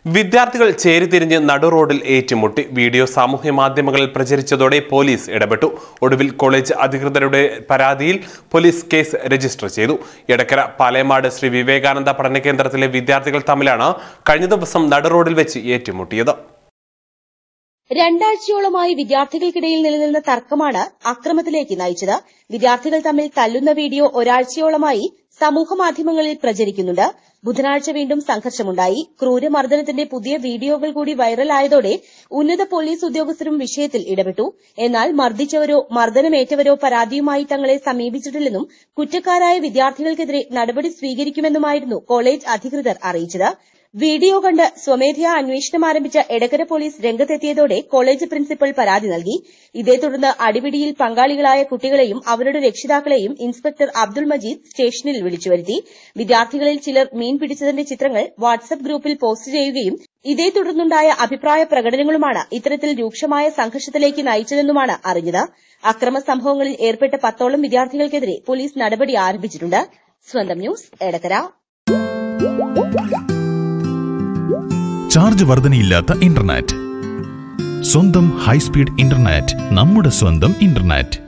വിദ്യാർത്ഥികൾ ചേരിതിരിഞ്ഞ് നടുറോഡിൽ ഏറ്റുമുട്ടി വീഡിയോ സാമൂഹ്യ മാധ്യമങ്ങളിൽ പ്രചരിച്ചതോടെ പോലീസ് ഇടപെട്ടു ഒടുവിൽ കോളേജ് അധികൃതരുടെ പരാതിയിൽ പോലീസ് കേസ് രജിസ്റ്റർ ചെയ്തു എടക്കര പാലയമാട് ശ്രീ വിവേകാനന്ദ പഠന കേന്ദ്രത്തിലെ വിദ്യാർത്ഥികൾ തമ്മിലാണ് കഴിഞ്ഞ ദിവസം നടുറോഡിൽ വെച്ച് ഏറ്റുമുട്ടിയത് രണ്ടാഴ്ചയോളമായി വിദ്യാർത്ഥികൾക്കിടയിൽ നിലനിന്ന തർക്കമാണ് അക്രമത്തിലേക്ക് നയിച്ചത് വിദ്യാർത്ഥികൾ തമ്മിൽ തല്ലുന്ന വീഡിയോ ഒരാഴ്ചയോളമായി സമൂഹമാധ്യമങ്ങളിൽ പ്രചരിക്കുന്നുണ്ട് ബുധനാഴ്ച വീണ്ടും സംഘർഷമുണ്ടായി ക്രൂരമർദ്ദനത്തിന്റെ പുതിയ വീഡിയോകൾ കൂടി വൈറലായതോടെ ഉന്നത പോലീസ് ഉദ്യോഗസ്ഥരും വിഷയത്തിൽ ഇടപെട്ടു എന്നാൽ മർദ്ദിച്ചവരോ മർദ്ദനമേറ്റവരോ പരാതിയുമായി തങ്ങളെ സമീപിച്ചിട്ടില്ലെന്നും കുറ്റക്കാരായ വിദ്യാർത്ഥികൾക്കെതിരെ നടപടി സ്വീകരിക്കുമെന്നുമായിരുന്നു കോളേജ് അധികൃതർ അറിയിച്ചത് വീഡിയോ കണ്ട് സ്വമേധയാ അന്വേഷണം ആരംഭിച്ച എടക്കര പോലീസ് രംഗത്തെത്തിയതോടെ കോളേജ് പ്രിൻസിപ്പൽ പരാതി നൽകി ഇതേ തുടർന്ന് അടിപിടിയിൽ പങ്കാളികളായ കുട്ടികളെയും അവരുടെ രക്ഷിതാക്കളെയും ഇൻസ്പെക്ടർ അബ്ദുൾ മജീദ് സ്റ്റേഷനിൽ വിളിച്ചുവരുത്തി വിദ്യാർത്ഥികളിൽ ചിലർ മീൻ പിടിച്ചതിന്റെ ചിത്രങ്ങൾ വാട്സ്ആപ്പ് ഗ്രൂപ്പിൽ പോസ്റ്റ് ചെയ്യുകയും ഇതേ തുടർന്നുണ്ടായ അഭിപ്രായ പ്രകടനങ്ങളുമാണ് ഇത്തരത്തിൽ രൂക്ഷമായ സംഘർഷത്തിലേക്ക് നയിച്ചതെന്നുമാണ് അറിഞ്ഞത് അക്രമ സംഭവങ്ങളിൽ ഏർപ്പെട്ട പത്തോളം വിദ്യാർത്ഥികൾക്കെതിരെ പോലീസ് നടപടി ആരംഭിച്ചിട്ടുണ്ട് സ്വന്തം ന്യൂസ് എടക്കര ചാർജ് വർധനയില്ലാത്ത ഇന്റർനെറ്റ് സ്വന്തം ഹൈസ്പീഡ് ഇന്റർനെറ്റ് നമ്മുടെ സ്വന്തം ഇന്റർനെറ്റ്